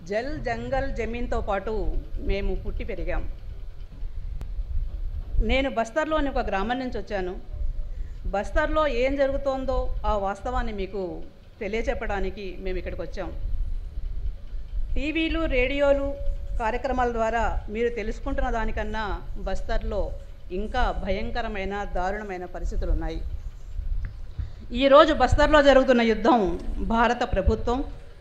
జల్ జంగల్ జమీన్తో పాటు మేము పుట్టి పెరిగాం నేను బస్తర్లోని ఒక గ్రామం నుంచి వచ్చాను బస్తర్లో ఏం జరుగుతోందో ఆ వాస్తవాన్ని మీకు తెలియచెప్పడానికి మేము ఇక్కడికి వచ్చాం టీవీలు రేడియోలు కార్యక్రమాల ద్వారా మీరు తెలుసుకుంటున్న దానికన్నా బస్తర్లో ఇంకా భయంకరమైన దారుణమైన పరిస్థితులు ఉన్నాయి ఈరోజు బస్తర్లో జరుగుతున్న యుద్ధం భారత ప్రభుత్వం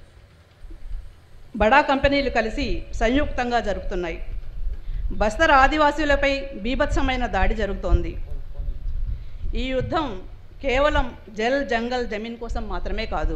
బడా కంపెనీలు కలిసి సంయుక్తంగా జరుపుతున్నాయి బస్తర్ ఆదివాసీలపై బీభత్సమైన దాడి జరుగుతోంది ఈ యుద్ధం కేవలం జల్ జంగల్ జమీన్ కోసం మాత్రమే కాదు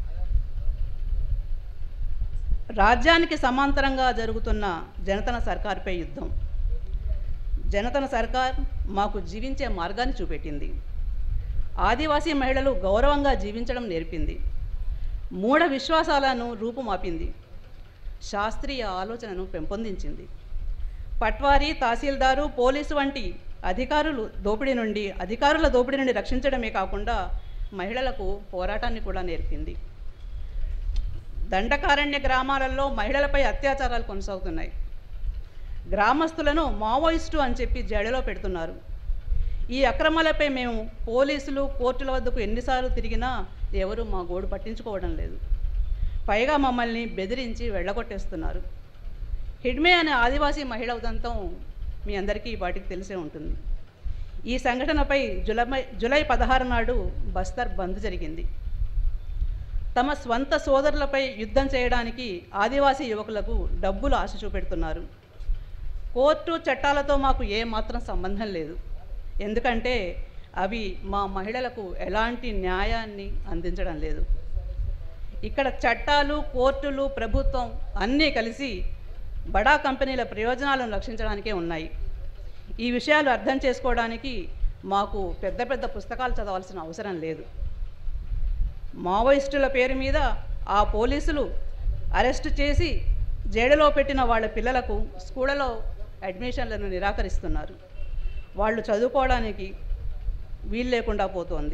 రాజ్యానికి సమాంతరంగా జరుగుతున్న జనతన సర్కార్పై యుద్ధం జనతన సర్కార్ మాకు జీవించే మార్గాన్ని చూపెట్టింది ఆదివాసీ మహిళలు గౌరవంగా జీవించడం నేర్పింది మూఢ విశ్వాసాలను రూపుమాపింది శాస్త్రీయ ఆలోచనను పెంపొందించింది పట్వారీ తహసీల్దారు పోలీసు వంటి అధికారులు దోపిడీ నుండి అధికారుల దోపిడీ నుండి రక్షించడమే కాకుండా మహిళలకు పోరాటాన్ని కూడా నేర్పింది దండకారణ్య గ్రామాలలో మహిళలపై అత్యాచారాలు కొనసాగుతున్నాయి గ్రామస్తులను మావోయిస్టు అని చెప్పి జడలో పెడుతున్నారు ఈ అక్రమాలపై మేము పోలీసులు కోర్టుల వద్దకు ఎన్నిసార్లు తిరిగినా ఎవరు మా గోడు పట్టించుకోవడం లేదు పైగా మమ్మల్ని బెదిరించి వెళ్ళగొట్టేస్తున్నారు హిడ్మే అనే ఆదివాసీ మహిళ ఉదంతం మీ అందరికీ వాటికి తెలిసే ఉంటుంది ఈ సంఘటనపై జులై జులై పదహారు నాడు బస్తర్ బంద్ జరిగింది తమ స్వంత సోదరులపై యుద్ధం చేయడానికి ఆదివాసీ యువకులకు డబ్బులు ఆశ చూపెడుతున్నారు కోర్టు చట్టాలతో మాకు ఏ మాత్రం సంబంధం లేదు ఎందుకంటే అవి మా మహిళలకు ఎలాంటి న్యాయాన్ని అందించడం లేదు ఇక్కడ చట్టాలు కోర్టులు ప్రభుత్వం అన్నీ కలిసి బడా కంపెనీల ప్రయోజనాలను రక్షించడానికే ఉన్నాయి ఈ విషయాలు అర్థం చేసుకోవడానికి మాకు పెద్ద పెద్ద పుస్తకాలు చదవాల్సిన అవసరం లేదు మావోయిస్టుల పేరు మీద ఆ పోలీసులు అరెస్ట్ చేసి జైలులో పెట్టిన వాళ్ళ పిల్లలకు స్కూళ్ళలో అడ్మిషన్లను నిరాకరిస్తున్నారు వాళ్ళు చదువుకోవడానికి వీలు లేకుండా పోతోంది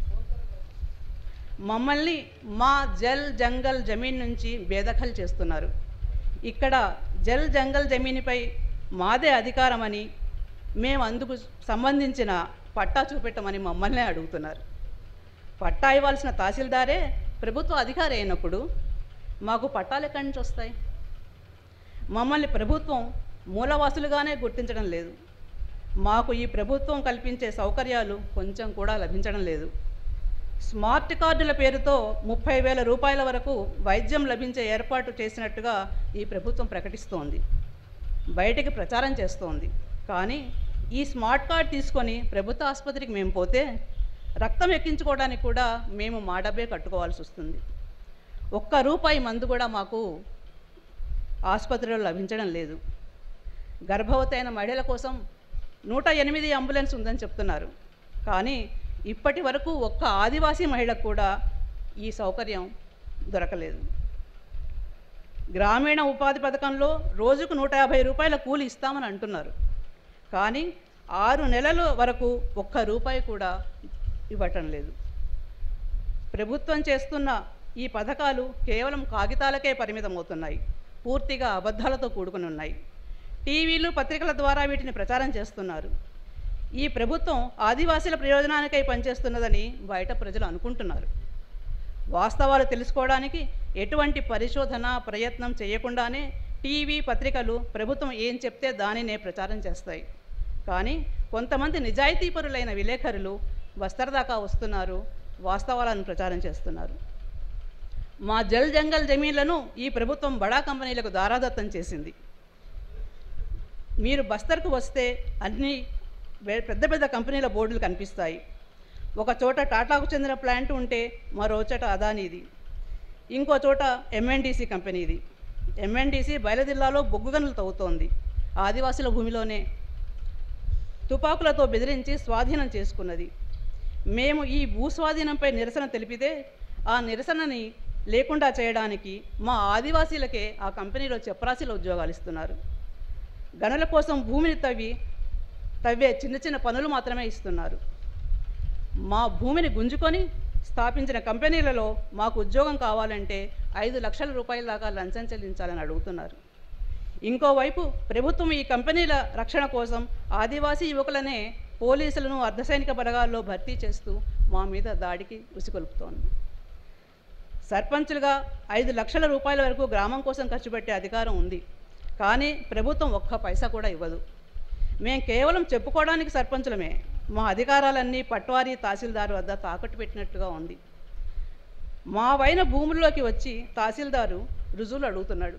మమ్మల్ని మా జల్ జంగల్ జమీన్ నుంచి బేదఖలు చేస్తున్నారు ఇక్కడ జల్ జంగల్ జమీనిపై మాదే అధికారమని మేము అందుకు సంబంధించిన పట్టా చూపెట్టమని మమ్మల్నే అడుగుతున్నారు పట్టా ఇవ్వాల్సిన తహసీల్దారే ప్రభుత్వ అధికారి అయినప్పుడు మాకు పట్టాలు ఎక్కడి నుంచి వస్తాయి మమ్మల్ని ప్రభుత్వం మూలవాసులుగానే గుర్తించడం లేదు మాకు ఈ ప్రభుత్వం కల్పించే సౌకర్యాలు కొంచెం కూడా లభించడం లేదు స్మార్ట్ కార్డుల పేరుతో ముప్పై వేల రూపాయల వరకు వైద్యం లభించే ఏర్పాటు చేసినట్టుగా ఈ ప్రభుత్వం ప్రకటిస్తోంది బయటికి ప్రచారం చేస్తోంది కానీ ఈ స్మార్ట్ కార్డ్ తీసుకొని ప్రభుత్వ ఆసుపత్రికి మేము పోతే రక్తం ఎక్కించుకోవడానికి కూడా మేము మా డబ్బే కట్టుకోవాల్సి వస్తుంది ఒక్క రూపాయి మందు కూడా మాకు ఆసుపత్రిలో లభించడం లేదు గర్భవతి అయిన మహిళల కోసం నూట ఎనిమిది అంబులెన్స్ ఉందని చెప్తున్నారు కానీ ఇప్పటి వరకు ఒక్క ఆదివాసీ మహిళకు కూడా ఈ సౌకర్యం దొరకలేదు గ్రామీణ ఉపాధి పథకంలో రోజుకు నూట యాభై రూపాయల కూలి ఇస్తామని అంటున్నారు కానీ ఆరు నెలల వరకు ఒక్క రూపాయి కూడా ఇవ్వటం లేదు ప్రభుత్వం చేస్తున్న ఈ పథకాలు కేవలం కాగితాలకే పరిమితమవుతున్నాయి పూర్తిగా అబద్ధాలతో కూడుకుని ఉన్నాయి టీవీలు పత్రికల ద్వారా వీటిని ప్రచారం చేస్తున్నారు ఈ ప్రభుత్వం ఆదివాసీల ప్రయోజనానికై పనిచేస్తున్నదని బయట ప్రజలు అనుకుంటున్నారు వాస్తవాలు తెలుసుకోవడానికి ఎటువంటి పరిశోధన ప్రయత్నం చేయకుండానే టీవీ పత్రికలు ప్రభుత్వం ఏం చెప్తే దానినే ప్రచారం చేస్తాయి కానీ కొంతమంది నిజాయితీపరులైన విలేకరులు బస్తర్ దాకా వస్తున్నారు వాస్తవాలను ప్రచారం చేస్తున్నారు మా జల్ జంగల్ జమీన్లను ఈ ప్రభుత్వం బడా కంపెనీలకు దారాదత్తం చేసింది మీరు బస్తర్కు వస్తే అన్ని వే- పెద్ద పెద్ద కంపెనీల బోర్డులు కనిపిస్తాయి ఒక చోట టాటాకు చెందిన ప్లాంట్ ఉంటే మరో చోట అదానీది ఇంకో చోట ఎంఎన్డీసీ కంపెనీది ఎంఎన్డీసీ బయలుజిల్లాలో బొగ్గు గనులు తవ్వుతోంది ఆదివాసుల భూమిలోనే తుపాకులతో బెదిరించి స్వాధీనం చేసుకున్నది మేము ఈ భూస్వాధీనంపై నిరసన తెలిపితే ఆ నిరసనని లేకుండా చేయడానికి మా ఆదివాసీలకే ఆ కంపెనీలో చెప్రాసీల ఉద్యోగాలు ఇస్తున్నారు గనుల కోసం భూమిని తవ్వి తవ్వే చిన్న చిన్న పనులు మాత్రమే ఇస్తున్నారు మా భూమిని గుంజుకొని స్థాపించిన కంపెనీలలో మాకు ఉద్యోగం కావాలంటే ఐదు లక్షల రూపాయల దాకా లంచం చెల్లించాలని అడుగుతున్నారు ఇంకోవైపు ప్రభుత్వం ఈ కంపెనీల రక్షణ కోసం ఆదివాసీ యువకులనే పోలీసులను అర్ధసైనిక బలగాల్లో భర్తీ చేస్తూ మా మీద దాడికి ఉసిగొలుపుతోంది సర్పంచులుగా ఐదు లక్షల రూపాయల వరకు గ్రామం కోసం ఖర్చు పెట్టే అధికారం ఉంది కానీ ప్రభుత్వం ఒక్క పైసా కూడా ఇవ్వదు మేము కేవలం చెప్పుకోవడానికి సర్పంచులమే మా అధికారాలన్నీ పట్వారీ తహసీల్దార్ వద్ద తాకట్టు పెట్టినట్టుగా ఉంది మా వైన భూముల్లోకి వచ్చి తహసీల్దారు రుజువులు అడుగుతున్నాడు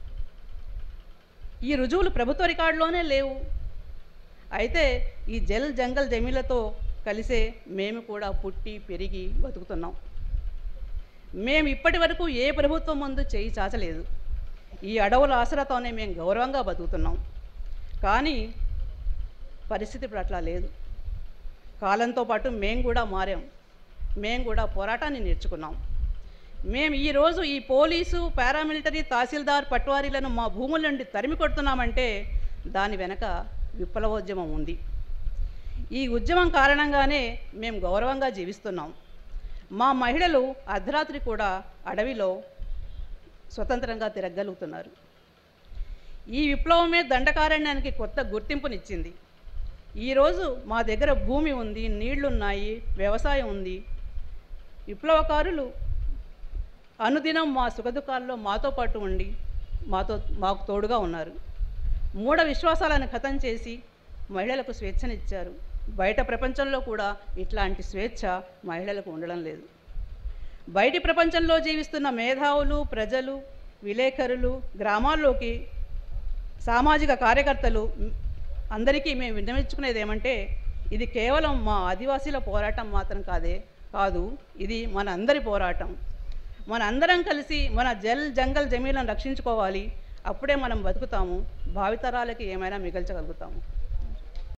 ఈ రుజువులు ప్రభుత్వ రికార్డులోనే లేవు అయితే ఈ జల్ జంగల్ జమీలతో కలిసే మేము కూడా పుట్టి పెరిగి బతుకుతున్నాం మేము ఇప్పటి వరకు ఏ ప్రభుత్వం ముందు చేయి చాచలేదు ఈ అడవుల ఆసరాతోనే మేము గౌరవంగా బతుకుతున్నాం కానీ పరిస్థితి ఇప్పుడు అట్లా లేదు కాలంతో పాటు మేము కూడా మారాం మేము కూడా పోరాటాన్ని నేర్చుకున్నాం మేము ఈరోజు ఈ పోలీసు పారామిలిటరీ తహసీల్దార్ పట్వారీలను మా భూముల నుండి తరిమి కొడుతున్నామంటే దాని వెనక విప్లవోద్యమం ఉంది ఈ ఉద్యమం కారణంగానే మేము గౌరవంగా జీవిస్తున్నాం మా మహిళలు అర్ధరాత్రి కూడా అడవిలో స్వతంత్రంగా తిరగలుగుతున్నారు ఈ విప్లవమే దండకారణ్యానికి కొత్త గుర్తింపునిచ్చింది ఈరోజు మా దగ్గర భూమి ఉంది నీళ్లున్నాయి వ్యవసాయం ఉంది విప్లవకారులు అనుదినం మా సుఖదుఖాల్లో మాతో పాటు ఉండి మాతో మాకు తోడుగా ఉన్నారు మూఢ విశ్వాసాలను ఖతం చేసి మహిళలకు స్వేచ్ఛనిచ్చారు బయట ప్రపంచంలో కూడా ఇట్లాంటి స్వేచ్ఛ మహిళలకు ఉండడం లేదు బయటి ప్రపంచంలో జీవిస్తున్న మేధావులు ప్రజలు విలేకరులు గ్రామాల్లోకి సామాజిక కార్యకర్తలు మ్, అందరికీ మేము విన్నవించుకునేది ఏమంటే ఇది కేవలం మా ఆదివాసీల పోరాటం మాత్రం కాదే కాదు ఇది మన అందరి పోరాటం మన అందరం కలిసి మన జల్ జంగల్ జమీలను రక్షించుకోవాలి అప్పుడే మనం బతుకుతాము భావితరాలకి ఏమైనా మిగల్చగలుగుతాము